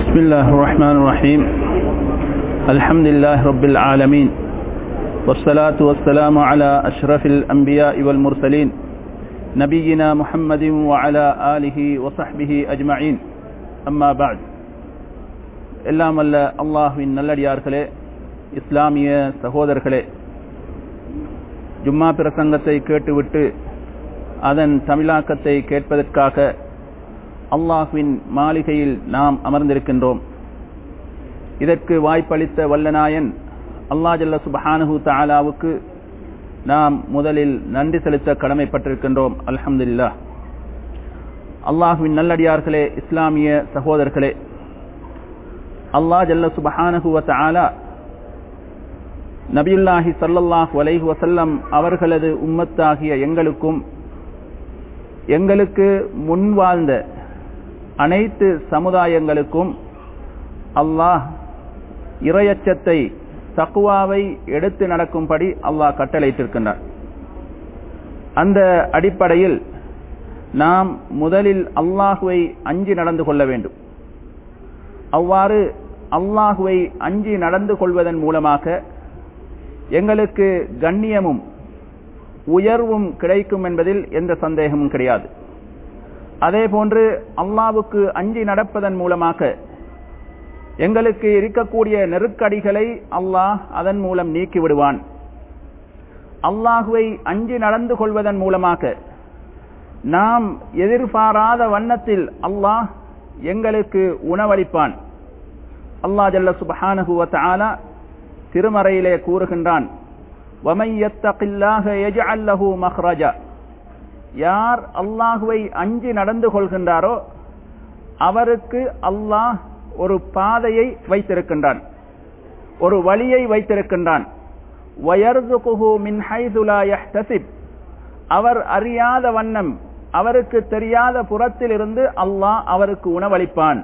بسم الله الرحمن الرحيم الحمد لله رب العالمين والصلاة والسلام على أشرف الأنبياء والمرسلين نبينا محمد وعلى آله وصحبه أجمعين أما بعد எல்லாம் அல்ல அல்லாஹுவின் நல்லடியார்களே இஸ்லாமிய சகோதரர்களே ஜும்மா பிரசங்கத்தை கேட்டுவிட்டு அதன் தமிழாக்கத்தை கேட்பதற்காக அல்லாஹுவின் மாளிகையில் நாம் அமர்ந்திருக்கின்றோம் இதற்கு வாய்ப்பளித்த வல்லநாயன் அல்லா ஜல்ல சுபஹானஹு தாலாவுக்கு நாம் முதலில் நன்றி செலுத்த கடமைப்பட்டிருக்கின்றோம் அல்ஹம்துல்லா அல்லாஹுவின் நல்லடியார்களே இஸ்லாமிய சகோதரர்களே அல்லாஹ் ஜல்ல சுபஹானஹுவ தாலா நபியுல்லாஹி சல்லல்லாஹ் வலைஹு வசல்லம் அவர்களது உம்மத்தாகிய எங்களுக்கும் எங்களுக்கு முன் வாழ்ந்த அனைத்து சமுதாயங்களுக்கும் அல்லாஹ் இரையச்சத்தை தக்குவாவை எடுத்து நடக்கும்படி அல்லாஹ் கட்டளையிட்டிருக்கின்றார் அந்த அடிப்படையில் நாம் முதலில் அல்லாஹுவை அஞ்சி நடந்து கொள்ள வேண்டும் அவ்வாறு அல்லாஹுவை அஞ்சி நடந்து கொள்வதன் மூலமாக எங்களுக்கு கண்ணியமும் உயர்வும் கிடைக்கும் என்பதில் எந்த சந்தேகமும் கிடையாது அதே போன்று அல்லாவுக்கு அஞ்சி நடப்பதன் மூலமாக எங்களுக்கு இருக்கக்கூடிய நெருக்கடிகளை அல்லாஹ் அதன் மூலம் நீக்கி விடுவான் அல்லாஹுவை அஞ்சி நடந்து கொள்வதன் மூலமாக நாம் எதிர்பாராத வண்ணத்தில் அல்லாஹ் எங்களுக்கு உணவளிப்பான் அல்லா ஜல்ல சுபஹானஹுவ தாலா திருமறையிலே கூறுகின்றான் யார் அல்லாஹுவை அஞ்சி நடந்து கொள்கின்றாரோ அவருக்கு அல்லாஹ் ஒரு பாதையை வைத்திருக்கின்றான் ஒரு வழியை வைத்திருக்கின்றான் அவர் அறியாத வண்ணம் அவருக்கு தெரியாத புறத்தில் இருந்து அல்லாஹ் அவருக்கு உணவளிப்பான்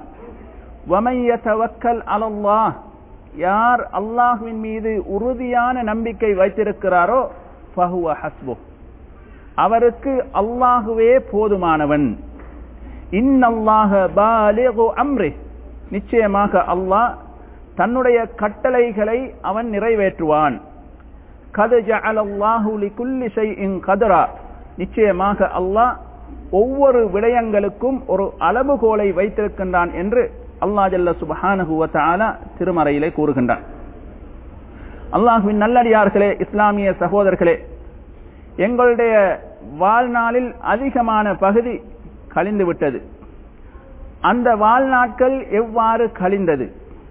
அலல்லாஹ் யார் அல்லாஹுவின் மீது உறுதியான நம்பிக்கை வைத்திருக்கிறாரோ ஃபஹுவ ஹஸ்பு அவருக்கு அல்லாஹுவே போதுமானவன் இன்னல்லாஹ பாலிகு அம்ரி நிச்சயமாக அல்லாஹ் தன்னுடைய கட்டளைகளை அவன் நிறைவேற்றுவான் கது ஜஅலல்லாஹு லிகுல்லி ஷைஇன் கதரா நிச்சயமாக அல்லாஹ் ஒவ்வொரு விடயங்களுக்கும் ஒரு அளவுகோலை வைத்திருக்கின்றான் என்று அல்லா ஜல்ல சுபஹானஹுவ தாலா திருமறையிலே கூறுகின்றான் அல்லாஹுவின் நல்லடியார்களே இஸ்லாமிய சகோதரர்களே எங்களுடைய வாழ்நாளில் அதிகமான பகுதி கழிந்து விட்டது அந்த வாழ்நாட்கள் எவ்வாறு கழிந்தது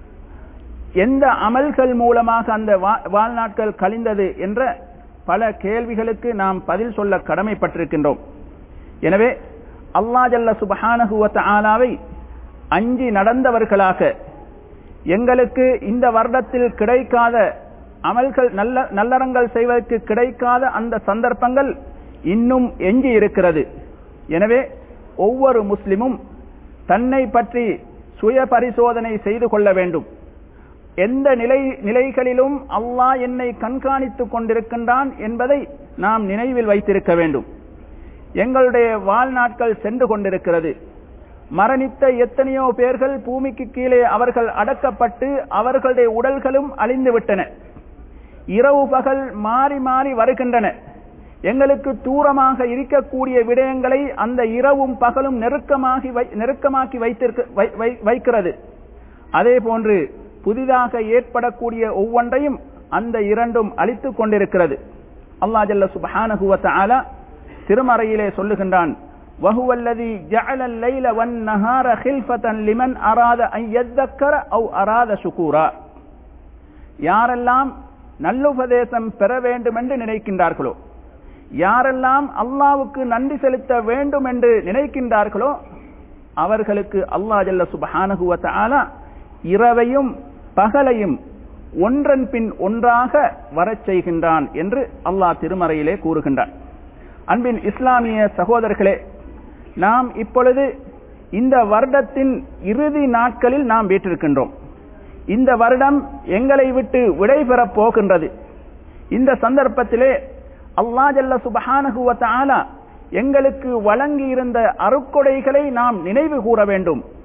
எந்த அமல்கள் மூலமாக அந்த வாழ்நாட்கள் கழிந்தது என்ற பல கேள்விகளுக்கு நாம் பதில் சொல்ல கடமைப்பட்டிருக்கின்றோம் எனவே அல்லா ஜல்ல சுபஹானஹுவ ஆலாவை அஞ்சி நடந்தவர்களாக எங்களுக்கு இந்த வருடத்தில் கிடைக்காத அமல்கள் நல்ல நல்லறங்கள் செய்வதற்கு கிடைக்காத அந்த சந்தர்ப்பங்கள் இன்னும் எஞ்சி இருக்கிறது எனவே ஒவ்வொரு முஸ்லிமும் தன்னை பற்றி சுய பரிசோதனை செய்து கொள்ள வேண்டும் எந்த நிலை நிலைகளிலும் அல்லாஹ் என்னை கண்காணித்துக் கொண்டிருக்கின்றான் என்பதை நாம் நினைவில் வைத்திருக்க வேண்டும் எங்களுடைய வாழ்நாட்கள் சென்று கொண்டிருக்கிறது மரணித்த எத்தனையோ பேர்கள் பூமிக்கு கீழே அவர்கள் அடக்கப்பட்டு அவர்களுடைய உடல்களும் அழிந்து விட்டன இரவு பகல் மாறி மாறி வருகின்றன எங்களுக்கு தூரமாக இருக்கக்கூடிய விடயங்களை அந்த இரவும் பகலும் நெருக்கமாகி நெருக்கமாக்கி வைத்திருக்க வைக்கிறது அதே போன்று புதிதாக ஏற்படக்கூடிய ஒவ்வொன்றையும் அந்த இரண்டும் அழித்துக் கொண்டிருக்கிறது அல்லா ஜல்ல சுபஹானஹுவ ஆலா திருமறையிலே சொல்லுகின்றான் وهو الذي جعل الليل والنهار خلفة لمن أراد أن يذكر أو أراد شكورا யாரெல்லாம் நல்லுபதேசம் பெற வேண்டும் என்று நினைக்கின்றார்களோ யாரெல்லாம் அல்லாவுக்கு நன்றி செலுத்த வேண்டும் என்று நினைக்கின்றார்களோ அவர்களுக்கு அல்லா ஜல்ல சுபஹானகுவ ஆலா இரவையும் பகலையும் ஒன்றன் பின் ஒன்றாக வரச் செய்கின்றான் என்று அல்லாஹ் திருமறையிலே கூறுகின்றான் அன்பின் இஸ்லாமிய சகோதரர்களே நாம் இப்பொழுது இந்த வருடத்தின் இறுதி நாட்களில் நாம் வீட்டிருக்கின்றோம் இந்த வருடம் எங்களை விட்டு விடைபெறப் போகின்றது இந்த சந்தர்ப்பத்திலே அல்லா ஜல்ல சுபஹானகுவ ஆலா எங்களுக்கு வழங்கி இருந்த அருக்கொடைகளை நாம் நினைவு கூற வேண்டும்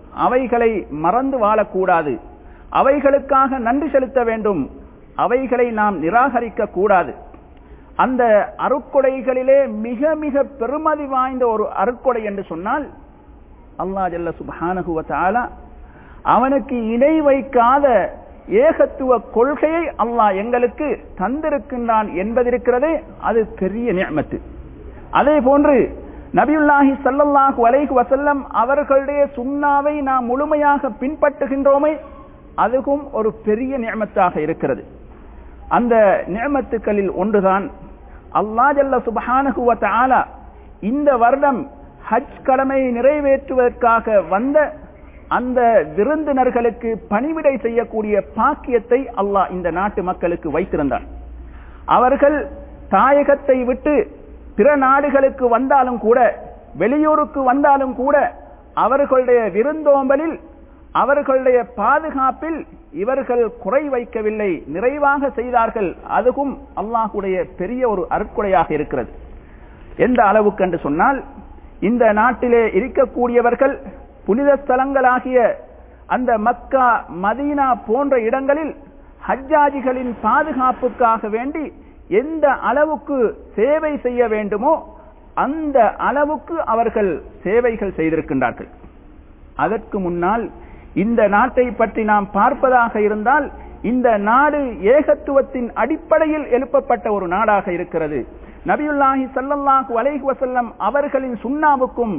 அவைகளை மறந்து வாழக்கூடாது அவைகளுக்காக நன்றி செலுத்த வேண்டும் அவைகளை நாம் நிராகரிக்க கூடாது அந்த அருக்கொடைகளிலே மிக மிக பெருமதி வாய்ந்த ஒரு அருக்கொடை என்று சொன்னால் அல்லா ஜல்ல சுபானகுவத்தால அவனுக்கு இணை வைக்காத ஏகத்துவ கொள்கையை அல்லாஹ் எங்களுக்கு தந்திருக்கின்றான் என்பதிருக்கிறதே அது பெரிய நியமத்து அதே போன்று நபியுல்லாஹி சல்லல்லாஹு அலைஹி வசல்லம் அவர்களுடைய சுண்ணாவை நாம் முழுமையாக பின்பற்றுகின்றோமே அதுவும் ஒரு பெரிய நியமத்தாக இருக்கிறது அந்த நியமத்துக்களில் ஒன்றுதான் அல்லா ஜல்ல சுபஹானகுவ ஆலா இந்த வருடம் ஹஜ் கடமையை நிறைவேற்றுவதற்காக வந்த அந்த விருந்தினர்களுக்கு பணிவிடை செய்யக்கூடிய பாக்கியத்தை அல்லாஹ் இந்த நாட்டு மக்களுக்கு வைத்திருந்தான் அவர்கள் தாயகத்தை விட்டு பிற நாடுகளுக்கு வந்தாலும் கூட வெளியூருக்கு வந்தாலும் கூட அவர்களுடைய விருந்தோம்பலில் அவர்களுடைய பாதுகாப்பில் இவர்கள் குறை வைக்கவில்லை நிறைவாக செய்தார்கள் அதுவும் அல்லாஹுடைய பெரிய ஒரு அருட்கொடையாக இருக்கிறது எந்த அளவுக்கு என்று சொன்னால் இந்த நாட்டிலே இருக்கக்கூடியவர்கள் புனித ஸ்தலங்களாகிய அந்த மக்கா மதீனா போன்ற இடங்களில் ஹஜ்ஜாஜிகளின் பாதுகாப்புக்காக வேண்டி எந்த அளவுக்கு சேவை செய்ய வேண்டுமோ அந்த அளவுக்கு அவர்கள் சேவைகள் செய்திருக்கின்றார்கள் அதற்கு முன்னால் இந்த நாட்டை பற்றி நாம் பார்ப்பதாக இருந்தால் இந்த நாடு ஏகத்துவத்தின் அடிப்படையில் எழுப்பப்பட்ட ஒரு நாடாக இருக்கிறது நபியுல்லாஹி சல்லல்லாஹு அலைஹி வசல்லம் அவர்களின் சுண்ணாவுக்கும்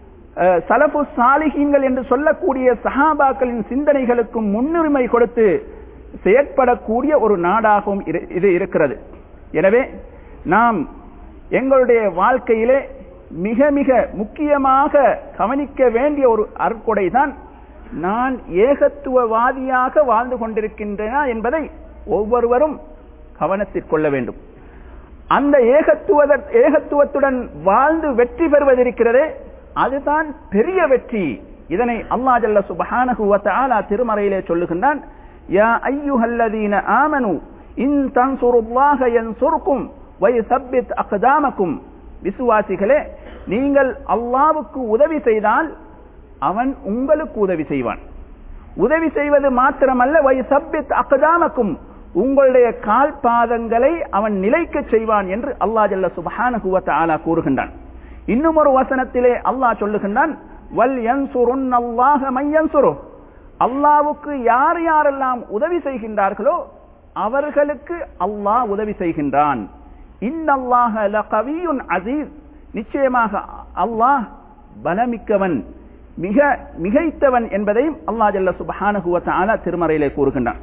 சலபு சாலிஹீன்கள் என்று சொல்லக்கூடிய சஹாபாக்களின் சிந்தனைகளுக்கும் முன்னுரிமை கொடுத்து செயற்படக்கூடிய ஒரு நாடாகவும் இது இருக்கிறது எனவே நாம் எங்களுடைய வாழ்க்கையிலே மிக மிக முக்கியமாக கவனிக்க வேண்டிய ஒரு அற்கொடை தான் நான் ஏகத்துவவாதியாக வாழ்ந்து கொண்டிருக்கின்றன என்பதை ஒவ்வொருவரும் கவனத்தில் கொள்ள வேண்டும் அந்த ஏகத்துவ ஏகத்துவத்துடன் வாழ்ந்து வெற்றி பெறுவதிருக்கிறதே அதுதான் பெரிய வெற்றி இதனை அல்லா ஜல்ல சுபஹானஹு திருமறையிலே சொல்லுகின்றான் யா ஐயுஹல்லதீன ஆமனு இன் தன்சுருல்லாஹ யன்சுருக்கும் வயுசப்பித் அக்தாமக்கும் விசுவாசிகளே நீங்கள் அல்லாவுக்கு உதவி செய்தால் அவன் உங்களுக்கு உதவி செய்வான் உதவி செய்வது மாத்திரமல்ல வயுசப்பித் அக்தாமக்கும் உங்களுடைய கால் பாதங்களை அவன் நிலைக்க செய்வான் என்று அல்லா ஜல்ல சுபஹானஹுவத்த ஆலா கூறுகின்றான் இன்னும் ஒரு வசனத்திலே அல்லாஹ் சொல்லுகின்றான் வல் யன்சுருன் அல்லாஹ மையன்சுரு அல்லாவுக்கு யார் யாரெல்லாம் உதவி செய்கின்றார்களோ அவர்களுக்கு அல்லாஹ் உதவி செய்கின்றான் இன்னல்லாஹ லகவியுன் அசீஸ் நிச்சயமாக அல்லாஹ் பலமிக்கவன் மிக மிகைத்தவன் என்பதையும் அல்லா ஜல்ல சுபஹானகுவத்தால திருமறையிலே கூறுகின்றான்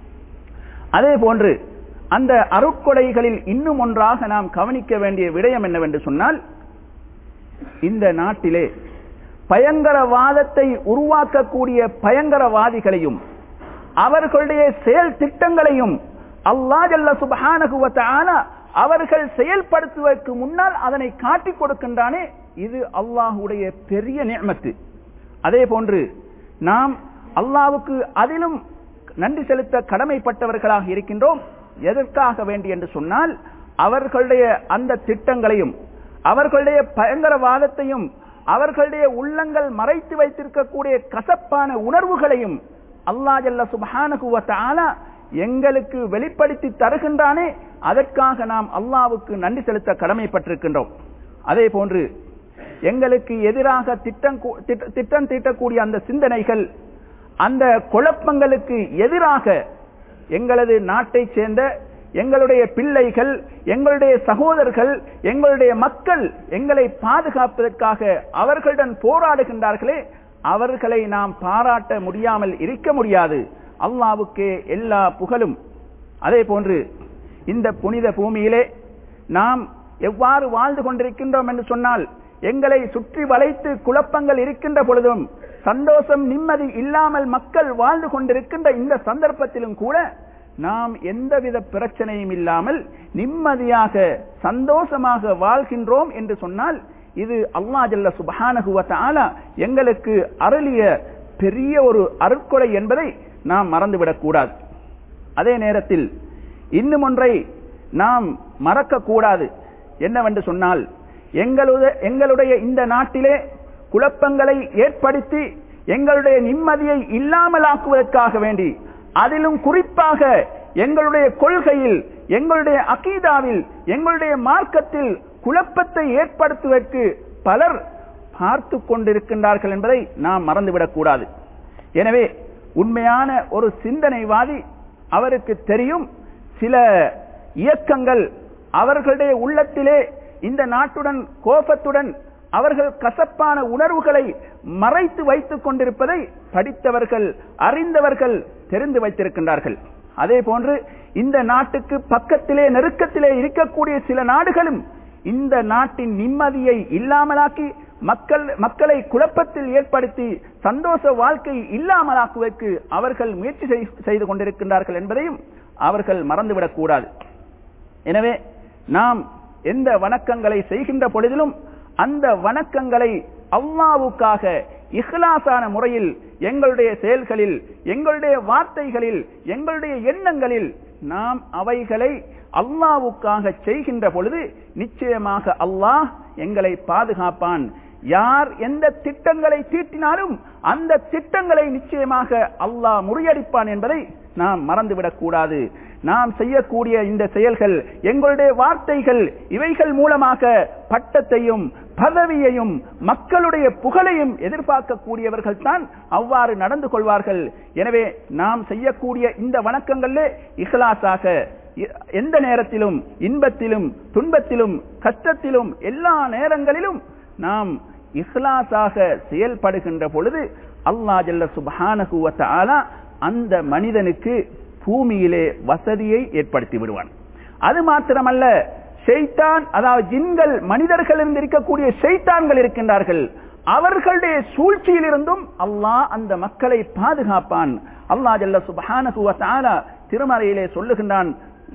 அதே போன்று அந்த அருட்கொடைகளில் இன்னும் ஒன்றாக நாம் கவனிக்க வேண்டிய விடயம் என்னவென்று சொன்னால் இந்த நாட்டிலே பயங்கரவாதத்தை உருவாக்கக்கூடிய பயங்கரவாதிகளையும் அவர்களுடைய செயல் திட்டங்களையும் அல்லா ஜல்ல சுபஹானகுவத்தான அவர்கள் செயல்படுத்துவதற்கு முன்னால் அதனை காட்டிக் கொடுக்கின்றானே இது அல்லாஹுடைய பெரிய நியமத்து அதே போன்று நாம் அல்லாவுக்கு அதிலும் நன்றி செலுத்த கடமைப்பட்டவர்களாக இருக்கின்றோம் எதற்காக வேண்டி என்று சொன்னால் அவர்களுடைய அந்த திட்டங்களையும் அவர்களுடைய பயங்கரவாதத்தையும் அவர்களுடைய உள்ளங்கள் மறைத்து வைத்திருக்கக்கூடிய கசப்பான உணர்வுகளையும் அல்லா ஜல்ல சுபஹானகுவத்தால எங்களுக்கு வெளிப்படுத்தி தருகின்றானே அதற்காக நாம் அல்லாவுக்கு நன்றி செலுத்த கடமைப்பட்டிருக்கின்றோம் அதே போன்று எங்களுக்கு எதிராக திட்டம் திட்டம் தீட்டக்கூடிய அந்த சிந்தனைகள் அந்த குழப்பங்களுக்கு எதிராக எங்களது நாட்டை சேர்ந்த எங்களுடைய பிள்ளைகள் எங்களுடைய சகோதரர்கள் எங்களுடைய மக்கள் எங்களை பாதுகாப்பதற்காக அவர்களுடன் போராடுகின்றார்களே அவர்களை நாம் பாராட்ட முடியாமல் இருக்க முடியாது அல்லாவுக்கே எல்லா புகழும் அதே போன்று இந்த புனித பூமியிலே நாம் எவ்வாறு வாழ்ந்து கொண்டிருக்கின்றோம் என்று சொன்னால் எங்களை சுற்றி வளைத்து குழப்பங்கள் இருக்கின்ற பொழுதும் சந்தோஷம் நிம்மதி இல்லாமல் மக்கள் வாழ்ந்து கொண்டிருக்கின்ற இந்த சந்தர்ப்பத்திலும் கூட நாம் எந்தவித பிரச்சனையும் இல்லாமல் நிம்மதியாக சந்தோஷமாக வாழ்கின்றோம் என்று சொன்னால் இது அல்லா ஜல்ல சுபஹானகுவத்தால எங்களுக்கு அருளிய பெரிய ஒரு அருட்கொடை என்பதை நாம் மறந்துவிடக் கூடாது அதே நேரத்தில் இன்னும் ஒன்றை நாம் மறக்க கூடாது என்னவென்று சொன்னால் எங்களுடைய எங்களுடைய இந்த நாட்டிலே குழப்பங்களை ஏற்படுத்தி எங்களுடைய நிம்மதியை இல்லாமலாக்குவதற்காக வேண்டி அதிலும் குறிப்பாக எங்களுடைய கொள்கையில் எங்களுடைய அகீதாவில் எங்களுடைய மார்க்கத்தில் குழப்பத்தை ஏற்படுத்துவதற்கு பலர் பார்த்து கொண்டிருக்கின்றார்கள் என்பதை நாம் மறந்துவிடக் கூடாது எனவே உண்மையான ஒரு சிந்தனைவாதி அவருக்கு தெரியும் சில இயக்கங்கள் அவர்களுடைய உள்ளத்திலே இந்த நாட்டுடன் கோபத்துடன் அவர்கள் கசப்பான உணர்வுகளை மறைத்து வைத்துக் கொண்டிருப்பதை படித்தவர்கள் அறிந்தவர்கள் தெரிந்து வைத்திருக்கின்றார்கள் அதே போன்று இந்த நாட்டுக்கு பக்கத்திலே நெருக்கத்திலே இருக்கக்கூடிய சில நாடுகளும் இந்த நாட்டின் நிம்மதியை இல்லாமலாக்கி மக்கள் மக்களை குழப்பத்தில் ஏற்படுத்தி சந்தோஷ வாழ்க்கை இல்லாமலாக்குவதற்கு அவர்கள் முயற்சி செய்து கொண்டிருக்கின்றார்கள் என்பதையும் அவர்கள் மறந்துவிடக் கூடாது எனவே நாம் எந்த வணக்கங்களை செய்கின்ற பொழுதிலும் அந்த வணக்கங்களை அல்லாவுக்காக இஹ்லாசான முறையில் எங்களுடைய செயல்களில் எங்களுடைய வார்த்தைகளில் எங்களுடைய எண்ணங்களில் நாம் அவைகளை அல்லாவுக்காக செய்கின்ற பொழுது நிச்சயமாக அல்லாஹ் எங்களை பாதுகாப்பான் யார் எந்த திட்டங்களை தீட்டினாலும் அந்த திட்டங்களை நிச்சயமாக அல்லாஹ் முறியடிப்பான் என்பதை நாம் மறந்துவிடக் கூடாது நாம் செய்யக்கூடிய இந்த செயல்கள் எங்களுடைய வார்த்தைகள் இவைகள் மூலமாக பட்டத்தையும் பதவியையும் மக்களுடைய புகழையும் எதிர்பார்க்கக்கூடியவர்கள் தான் அவ்வாறு நடந்து கொள்வார்கள் எனவே நாம் செய்யக்கூடிய இந்த வணக்கங்களே இஹ்லாஸாக எந்த நேரத்திலும் இன்பத்திலும் துன்பத்திலும் கஷ்டத்திலும் எல்லா நேரங்களிலும் நாம் இஹ்லாஸாக செயல்படுகின்ற பொழுது அல்லா ஜல்ல சுபானகுவத்த ஆலா அந்த மனிதனுக்கு பூமியிலே வசதியை ஏற்படுத்தி விடுவான் அது மாத்திரமல்ல ஷெய்தான் அதாவது ஜின்கள் மனிதர்கள் இருக்கக்கூடிய ஷெய்தான்கள் இருக்கின்றார்கள் அவர்களுடைய சூழ்ச்சியில் இருந்தும் அல்லாஹ் அந்த மக்களை பாதுகாப்பான் அல்லா ஜல்ல சுபானகுவ திருமறையிலே சொல்லுகின்றான்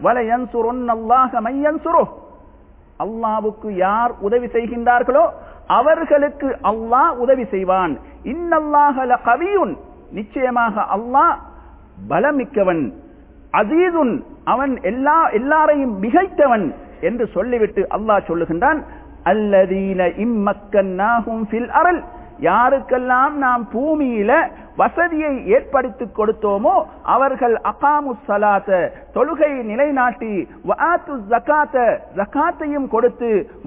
அல்லாவுக்கு யார் உதவி செய்கின்றார்களோ அவர்களுக்கு அல்லாஹ் உதவி செய்வான் இன்னல்லாஹல கவியுன் நிச்சயமாக அல்லாஹ் பலமிக்கவன் அதீதுன் அவன் எல்லா எல்லாரையும் மிகைத்தவன் என்று சொல்லிவிட்டு அல்லாஹ் சொல்லுகின்றான் அல்லதீன இம்மக்கன்னாகும் ஃபில் அருள் யாருக்கெல்லாம் நாம் பூமியில வசதியை ஏற்படுத்தி கொடுத்தோமோ அவர்கள் அகாமு சலாத்த தொழுகை நிலைநாட்டி ஜக்காத்தையும் கொடுத்து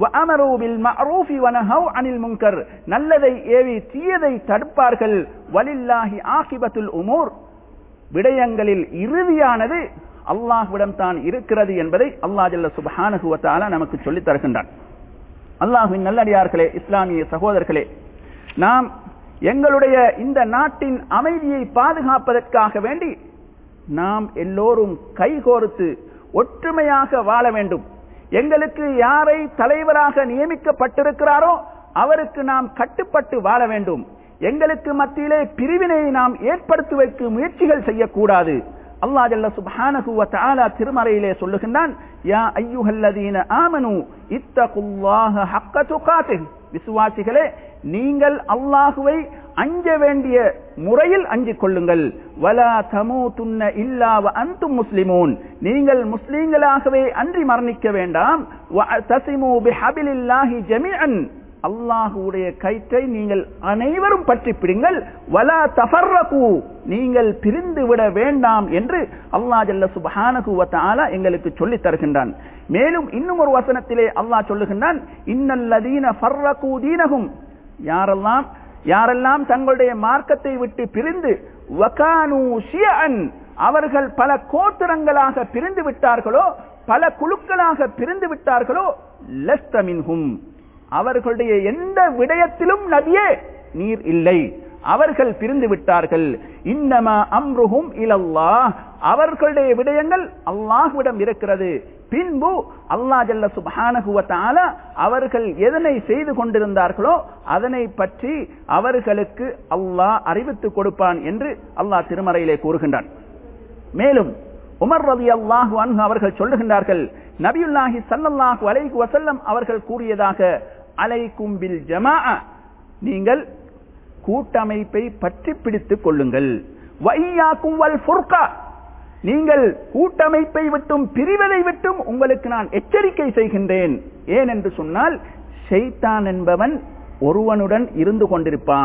அனில் முங்கர் நல்லதை ஏவி தீயதை தடுப்பார்கள் வலில்லாஹி ஆகிபத்துல் உமூர் விடயங்களில் இறுதியானது அல்லாஹ்விடம் தான் இருக்கிறது என்பதை அல்லாஹ் ஜல்ல சுபஹானகுவத்தால நமக்கு சொல்லித் தருகின்றான் அல்லாஹுவின் நல்லடியார்களே இஸ்லாமிய சகோதரர்களே நாம் எங்களுடைய இந்த நாட்டின் அமைதியை பாதுகாப்பதற்காக வேண்டி நாம் எல்லோரும் கைகோர்த்து ஒற்றுமையாக வாழ வேண்டும் எங்களுக்கு யாரை தலைவராக நியமிக்கப்பட்டிருக்கிறாரோ அவருக்கு நாம் கட்டுப்பட்டு வாழ வேண்டும் எங்களுக்கு மத்தியிலே பிரிவினை நாம் ஏற்படுத்துவதற்கு முயற்சிகள் செய்யக்கூடாது அல்லாஹ் ஜல்ல சுப்ஹானஹு வ தஆலா திருமறையிலே சொல்லுகின்றான் யா அய்யுஹல்லதீன ஆமனு இத்தகுல்லாஹ ஹக்க துகாத்திஹ் விசுவாசிகளே நீங்கள் அல்லாஹுவை அஞ்ச வேண்டிய முறையில் அஞ்சிக் கொள்ளுங்கள் வலா தமூதுன்ன இல்லா வ அன்தும் முஸ்லிமூன் நீங்கள் முஸ்லீம்களாகவே அன்றி மரணிக்க வேண்டாம் வஅதஸிமு பிஹபிலில்லாஹி ஜமீஅன் அல்லாஹுடைய கயிற்றை நீங்கள் அனைவரும் பற்றி பிடிங்கள் வலா தஃபர்ரகு நீங்கள் பிரிந்து விட வேண்டாம் என்று அல்லாஹ் ஜல்ல சுப்ஹானஹு வ தஆலா எங்களுக்கு சொல்லி தருகின்றான் மேலும் இன்னும் ஒரு வசனத்திலே அல்லாஹ் சொல்லுகின்றான் இன்னல்லதீன ஃபர்ரகு தீனஹும் யாரெல்லாம் யாரெல்லாம் தங்களுடைய மார்க்கத்தை விட்டு பிரிந்து வகானு ஷியஅன் அவர்கள் பல கோத்திரங்களாக பிரிந்து விட்டார்களோ பல குழுக்களாக பிரிந்து விட்டார்களோ லஸ்த மின்ஹும் அவர்களுடைய எந்த விடயத்திலும் நபியே நீர் இல்லை அவர்கள் பிரிந்து விட்டார்கள் இன்னமா அம்ருஹும் இலல்லாஹ் அவர்களுடைய விடயங்கள் அல்லாஹ்விடம் இருக்கிறது பின்பு அல்லா ஜல்ல சுப்ஹானஹு வ தஆலா அவர்கள் எதனை செய்து கொண்டிருந்தார்களோ அதனை பற்றி அவர்களுக்கு அல்லாஹ் அறிவித்துக் கொடுப்பான் என்று அல்லாஹ் திருமறையிலே கூறுகின்றான் மேலும் உமர் ரதி அல்லாஹு அன்ஹு அவர்கள் சொல்லுகின்றார்கள் நபியுல்லாஹி சல்லல்லாஹு அலைஹி வஸல்லம் அவர்கள் கூறியதாக அலைக்கும் பில் ஜமாஅ நீங்கள் கூட்டமைப்பை பற்றி பிடித்துக் கொள்ளுங்கள் வையாக்கும் வல் ஃபுர்கா நீங்கள் கூட்டமைப்பை விட்டும் பிரிவதை விட்டும் உங்களுக்கு நான் எச்சரிக்கை செய்கின்றேன் ஏன் என்று சொன்னால் ஷைத்தான் என்பவன் ஒருவனுடன் இருந்து கொண்டிருப்பான்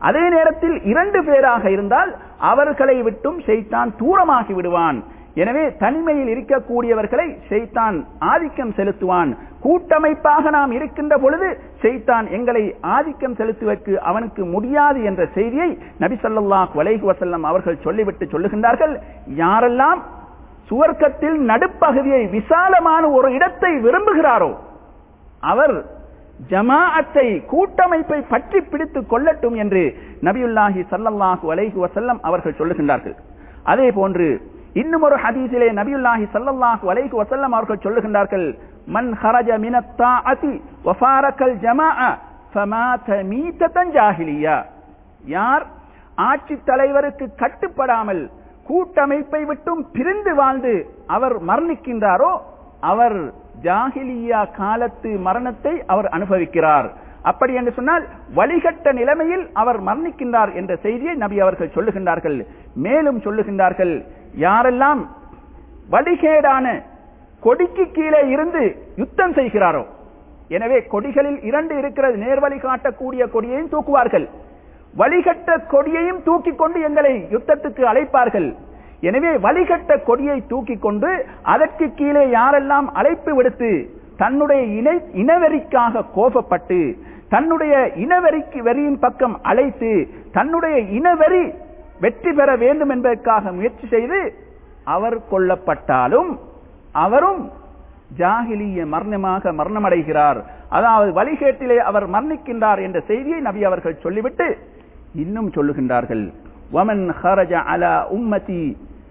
அதே நேரத்தில் இரண்டு பேராக இருந்தால் அவர்களை விட்டும் ஷைத்தான் தூரமாகி விடுவான் எனவே தனிமையில் இருக்கக்கூடியவர்களை ஷைத்தான் ஆதிக்கம் செலுத்துவான் கூட்டமைப்பாக நாம் இருக்கின்ற பொழுது ஷைத்தான் எங்களை ஆதிக்கம் செலுத்துவதற்கு அவனுக்கு முடியாது என்ற செய்தியை நபி ஸல்லல்லாஹு அலைஹி வஸல்லம் அவர்கள் சொல்லிவிட்டு சொல்லுகின்றார்கள் யாரெல்லாம் சுவர்க்கத்தில் நடுப்பகுதியை விசாலமான ஒரு இடத்தை விரும்புகிறாரோ அவர் ஜமாஅத்தை கூட்டமைப்பை பற்றி பிடித்துக் கொள்ளட்டும் என்று நபியுல்லாஹி ஸல்லல்லாஹு அலைஹி வஸல்லம் அவர்கள் சொல்லுகின்றார்கள் அதே போன்று இன்னும் ஒரு ஹதீஸிலே நபியுல்லாஹி ஸல்லல்லாஹு அலைஹி வஸல்லம் அவர்கள் சொல்லுகின்றார்கள் மன் ஹரஜ மினத் தாஅதி வஃபாரக்கல் ஜமாஅ ஃபமாத மீதத்தன் ஜாஹிலியா யார் ஆட்சி தலைவருக்கு கட்டுப்படாமல் கூட்டமைப்பை விட்டும் பிரிந்து வாழ்ந்து அவர் மரணிக்கின்றாரோ அவர் ஜாகிலியா காலத்து மரணத்தை அவர் அனுபவிக்கிறார் அப்படி என்று சொன்னால் வழிகட்ட நிலைமையில் அவர் மரணிக்கின்றார் என்ற செய்தியை நபி அவர்கள் சொல்லுகின்றார்கள் மேலும் சொல்லுகின்றார்கள் யாரெல்லாம் வழிகேடான கொடிக்கு கீழே இருந்து யுத்தம் செய்கிறாரோ எனவே கொடிகளில் இரண்டு இருக்கிறது நேர்வழி காட்டக்கூடிய கொடியையும் தூக்குவார்கள் வழிகட்ட கொடியையும் தூக்கி கொண்டு எங்களை யுத்தத்துக்கு அழைப்பார்கள் எனவே வழிகட்ட கொடியை தூக்கி கொண்டு அதற்கு கீழே யாரெல்லாம் அழைப்பு விடுத்து தன்னுடைய இணை இனவெறிக்காக கோபப்பட்டு தன்னுடைய இனவெறிக்கு வெறியின் பக்கம் அழைத்து தன்னுடைய இனவெறி வெற்றி பெற வேண்டும் என்பதற்காக முயற்சி செய்து அவர் கொல்லப்பட்டாலும் அவரும் ஜாகிலிய மரணமாக மரணமடைகிறார் அதாவது வழிகேட்டிலே அவர் மரணிக்கின்றார் என்ற செய்தியை நபி அவர்கள் சொல்லிவிட்டு இன்னும் சொல்லுகின்றார்கள் வமன் ஹரஜ அலா உம்மதி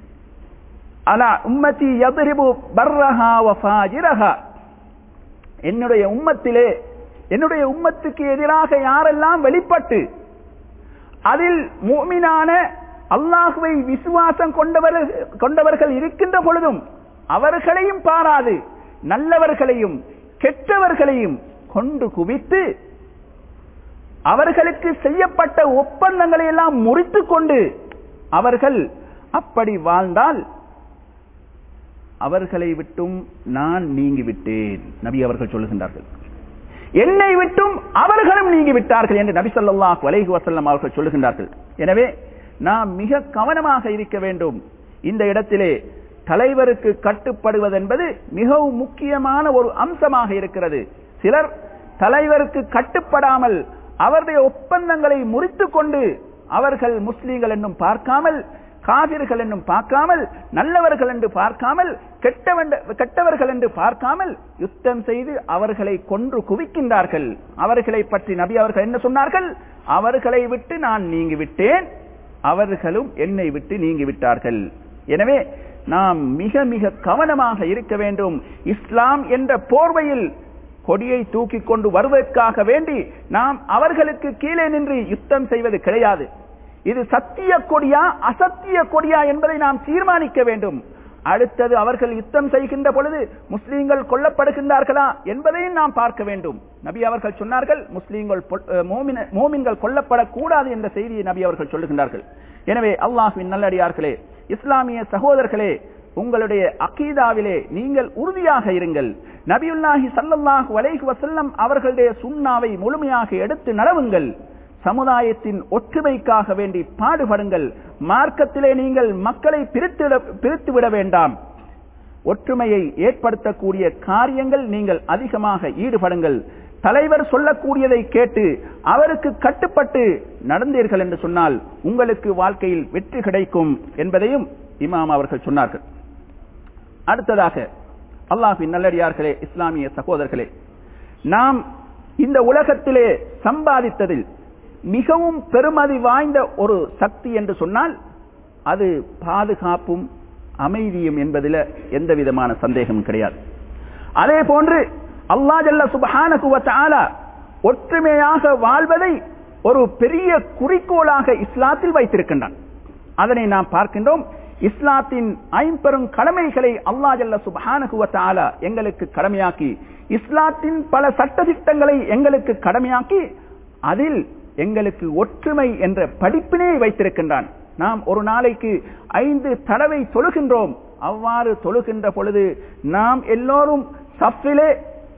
அலா உம்மதி யதுரிபு பர்ரஹா வஃபாஜிரஹா என்னுடைய உம்மத்திலே என்னுடைய உம்மத்துக்கு எதிராக யாரெல்லாம் வெளிப்பட்டு அதில் மூமினான அல்லாஹுவை விசுவாசம் கொண்டவர்கள் கொண்டவர்கள் இருக்கின்ற பொழுதும் அவர்களையும் பாராது நல்லவர்களையும் கெட்டவர்களையும் கொண்டு குவித்து அவர்களுக்கு செய்யப்பட்ட ஒப்பந்தங்களை எல்லாம் முறித்துக் கொண்டு அவர்கள் அப்படி வாழ்ந்தால் அவர்களை விட்டும் நான் நீங்கிவிட்டேன் நபி அவர்கள் சொல்லுகின்றார்கள் என்னை விட்டும் அவர்களும் நீங்கி விட்டார்கள் என்று நபி ஸல்லல்லாஹு அலைஹி வஸல்லம் அவர்கள் சொல்லுகின்றார்கள் எனவே நாம் மிக கவனமாக இருக்க வேண்டும் இந்த இடத்திலே தலைவருக்கு கட்டுப்படுவது என்பது மிகவும் முக்கியமான ஒரு அம்சமாக இருக்கிறது சிலர் தலைவருக்கு கட்டுப்படாமல் அவருடைய ஒப்பந்தங்களை முறித்துக் கொண்டு அவர்கள் முஸ்லீம்கள் என்னும் பார்க்காமல் காவிர்கள் என்னும் பார்க்காமல் நல்லவர்கள் என்று பார்க்காமல் கெட்டவண்ட- கெட்டவர்கள் என்று பார்க்காமல் யுத்தம் செய்து அவர்களை கொன்று குவிக்கின்றார்கள் அவர்களை பற்றி நபி அவர்கள் என்ன சொன்னார்கள் அவர்களை விட்டு நான் நீங்கி விட்டேன் அவர்களும் என்னை விட்டு நீங்கி விட்டார்கள் எனவே நாம் மிக மிக கவனமாக இருக்க வேண்டும் இஸ்லாம் என்ற போர்வையில் கொடியை தூக்கி கொண்டு வருவதற்காக வேண்டி நாம் அவர்களுக்கு கீழே நின்று யுத்தம் செய்வது கிடையாது இது சத்திய கொடியா அசத்திய கொடியா என்பதை நாம் தீர்மானிக்க வேண்டும் அடுத்தது அவர்கள் யுத்தம் செய்கின்ற பொழுது முஸ்லீம்கள் கொல்லப்படுகின்றார்களா என்பதையும் நாம் பார்க்க வேண்டும் நபி அவர்கள் சொன்னார்கள் முஸ்லீம்கள் பொ- அஹ் மோமின- மோமின்கள் கொல்லப்படக்கூடாது என்ற செய்தியை நபி அவர்கள் சொல்லுகின்றார்கள் எனவே அல்லாஹ்வின் நல்லடியார்களே இஸ்லாமிய சகோதரர்களே உங்களுடைய அகீதாவிலே நீங்கள் உறுதியாக இருங்கள் நபியுல்லாஹி ஸல்லல்லாஹு அலைஹி வஸல்லம் அவர்களுடைய சுன்னாவை முழுமையாக எடுத்து நடவுங்கள் சமுதாயத்தின் ஒற்றுமைக்காக வேண்டி பாடுபடுங்கள் மார்க்கத்திலே நீங்கள் மக்களை பிரித்துவிட பிரித்துவிட வேண்டாம் ஒற்றுமையை ஏற்படுத்தக்கூடிய காரியங்கள் நீங்கள் அதிகமாக ஈடுபடுங்கள் தலைவர் சொல்லக்கூடியதை கேட்டு அவருக்கு கட்டுப்பட்டு நடந்தீர்கள் என்று சொன்னால் உங்களுக்கு வாழ்க்கையில் வெற்றி கிடைக்கும் என்பதையும் இமாம் அவர்கள் சொன்னார்கள் அடுத்ததாக அல்லாஹின் நல்லடியார்களே இஸ்லாமிய சகோதரர்களே நாம் இந்த உலகத்திலே சம்பாதித்ததில் மிகவும் பெருமதி வாய்ந்த ஒரு சக்தி என்று சொன்னால் அது பாதுகாப்பும் அமைதியும் என்பதில் எந்த விதமான சந்தேகமும் கிடையாது அதே போன்று அல்லா ஜல்ல சுபஹானஹு வ தஆலா ஒற்றுமையாக வாழ்வதை ஒரு பெரிய குறிக்கோளாக இஸ்லாத்தில் வைத்திருக்கின்றான் அதனை நாம் பார்க்கின்றோம் இஸ்லாத்தின் ஐம்பெரும் கடமைகளை அல்லா ஜல்ல சுபஹானஹு வ தஆலா எங்களுக்கு கடமையாக்கி இஸ்லாத்தின் பல சட்டதிட்டங்களை எங்களுக்கு கடமையாக்கி அதில் எங்களுக்கு ஒற்றுமை என்ற படிப்பினை வைத்திருக்கின்றான் நாம் ஒரு நாளைக்கு ஐந்து தடவை தொழுகின்றோம் அவ்வாறு தொழுகின்ற பொழுது நாம் எல்லோரும் சஃபிலே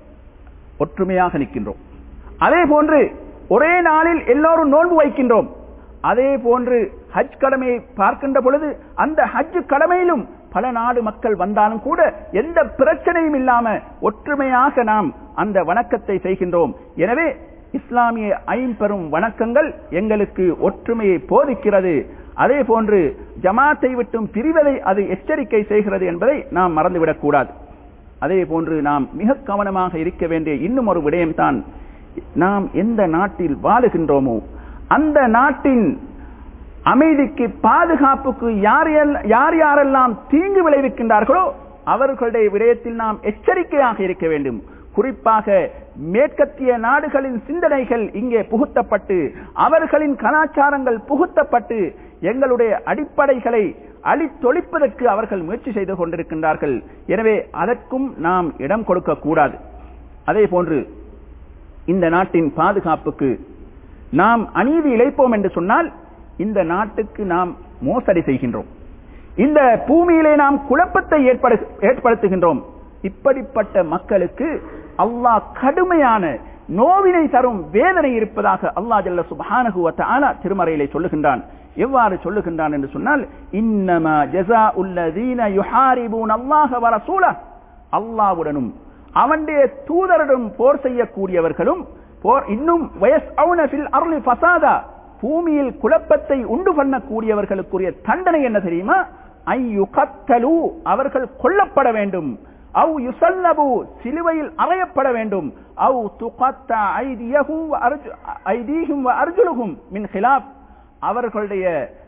ஒற்றுமையாக நிற்கின்றோம் அதே போன்று ஒரே நாளில் எல்லோரும் நோன்பு வைக்கின்றோம் அதே போன்று ஹஜ் கடமையை பார்க்கின்ற பொழுது அந்த ஹஜ் கடமையிலும் பல நாடு மக்கள் வந்தாலும் கூட எந்த பிரச்சனையும் இல்லாம ஒற்றுமையாக நாம் அந்த வணக்கத்தை செய்கின்றோம் எனவே இஸ்லாமிய ஐம்பெரும் வணக்கங்கள் எங்களுக்கு ஒற்றுமையை போதிக்கிறது அதே போன்று ஜமாத்தை விட்டும் பிரிவதை அது எச்சரிக்கை செய்கிறது என்பதை நாம் மறந்துவிடக் கூடாது அதே போன்று நாம் மிக கவனமாக இருக்க வேண்டிய இன்னும் ஒரு விடயம்தான் நாம் எந்த நாட்டில் வாழுகின்றோமோ அந்த நாட்டின் அமைதிக்கு பாதுகாப்புக்கு யார் யார் யாரெல்லாம் தீங்கு விளைவிக்கின்றார்களோ அவர்களுடைய விடயத்தில் நாம் எச்சரிக்கையாக இருக்க வேண்டும் குறிப்பாக மேற்கத்திய நாடுகளின் சிந்தனைகள் இங்கே புகுத்தப்பட்டு அவர்களின் கலாச்சாரங்கள் புகுத்தப்பட்டு எங்களுடைய அடிப்படைகளை அழித்தொழிப்பதற்கு அவர்கள் முயற்சி செய்து கொண்டிருக்கின்றார்கள் எனவே அதற்கும் நாம் இடம் கொடுக்க கூடாது அதே போன்று இந்த நாட்டின் பாதுகாப்புக்கு நாம் அநீதி இழைப்போம் என்று சொன்னால் இந்த நாட்டுக்கு நாம் மோசடி செய்கின்றோம் இந்த பூமியிலே நாம் குழப்பத்தை ஏற்படுத்துகின்றோம் இப்படிப்பட்ட மக்களுக்கு அல்லாஹ் கடுமையான நோவினை தரும் வேதனை இருப்பதாக அல்லா ஜல்ல சுபானகுவ திருமறையிலே சொல்லுகின்றான் எவ்வாறு சொல்லுகின்றான் என்று சொன்னால் இன்னமா ஜசா உள்ளதீன யுஹாரிபூன் அல்லாஹ வரசூல அல்லாவுடனும் அவனுடைய தூதருடன் போர் செய்யக்கூடியவர்களும் போர் இன்னும் வயஸ் அவுனபில் அருளி பசாதா பூமியில் குழப்பத்தை உண்டு பண்ணக்கூடியவர்களுக்குரிய தண்டனை என்ன தெரியுமா ஐயுகத்தலு அவர்கள் கொல்லப்பட வேண்டும் அவு யுசல்லபு சிலுவையில் அறையப்பட வேண்டும் அவு துகத்த ஐதியகும் ஐதீகும் அர்ஜுலுகும் மின் ஹிலாப் அவர்களுடைய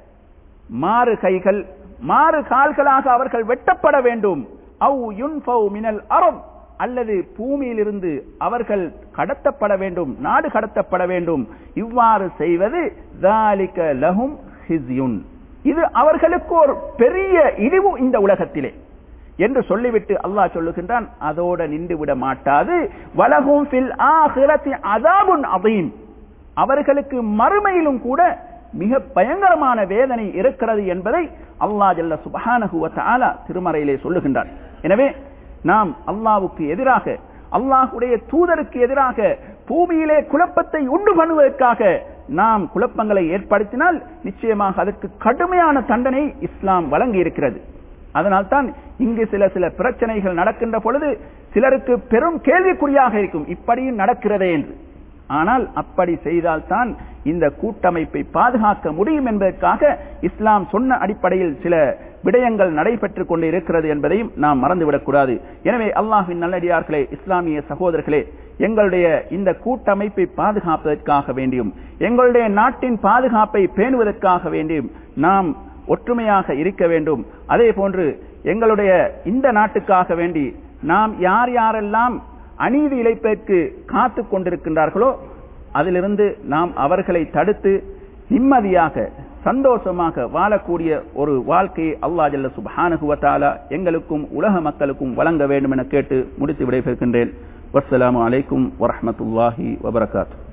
மாறு கைகள் மாறு கால்களாக அவர்கள் வெட்டப்பட வேண்டும் அவு யுன்ஃபௌ மினல் அரப் அல்லது பூமியிலிருந்து அவர்கள் கடத்தப்பட வேண்டும் நாடு கடத்தப்பட வேண்டும் இவ்வாறு செய்வது லஹும் ஹிஸ்யுன் இது அவர்களுக்கு ஒரு பெரிய இழிவு இந்த உலகத்திலே என்று சொல்லிவிட்டு அல்லாஹ் சொல்லுகின்றான் அதோட நின்று விட மாட்டாது வலகும் ஃபில் ஆஹிரத்தி அதாபுன் அதீம் அவர்களுக்கு மறுமையிலும் கூட மிக பயங்கரமான வேதனை இருக்கிறது என்பதை அல்லாஹ் ஜல்ல சுபஹானஹு தஆலா திருமறையிலே சொல்லுகின்றான் எனவே நாம் அல்லாவுக்கு எதிராக அல்லாஹுடைய தூதருக்கு எதிராக பூமியிலே குழப்பத்தை உண்டு பண்ணுவதற்காக நாம் குழப்பங்களை ஏற்படுத்தினால் நிச்சயமாக அதற்கு கடுமையான தண்டனை இஸ்லாம் வழங்கி இருக்கிறது அதனால்தான் இங்கு சில சில பிரச்சனைகள் நடக்கின்ற பொழுது சிலருக்கு பெரும் கேள்விக்குறியாக இருக்கும் இப்படியும் நடக்கிறதே என்று ஆனால் அப்படி செய்தால்தான் இந்த கூட்டமைப்பை பாதுகாக்க முடியும் என்பதற்காக இஸ்லாம் சொன்ன அடிப்படையில் சில விடயங்கள் நடைபெற்றுக் கொண்டு இருக்கிறது என்பதையும் நாம் மறந்துவிடக்கூடாது எனவே அல்லாஹின் நல்லடியார்களே இஸ்லாமிய சகோதரர்களே எங்களுடைய இந்த கூட்டமைப்பை பாதுகாப்பதற்காக வேண்டியும் எங்களுடைய நாட்டின் பாதுகாப்பை பேணுவதற்காக வேண்டியும் நாம் ஒற்றுமையாக இருக்க வேண்டும் அதே போன்று எங்களுடைய இந்த நாட்டுக்காக வேண்டி நாம் யார் யாரெல்லாம் அநீதி இழைப்பதற்கு காத்து கொண்டிருக்கின்றார்களோ அதிலிருந்து நாம் அவர்களை தடுத்து நிம்மதியாக சந்தோஷமாக வாழக்கூடிய ஒரு வாழ்க்கையை அல்லா ஜல்ல சுபானுகுவத்தாலா எங்களுக்கும் உலக மக்களுக்கும் வழங்க வேண்டும் என கேட்டு முடித்து விடைபெறுகின்றேன் வஸ்ஸலாமு அலைக்கும் வரஹமத்துல்லாஹி வபரகாத்து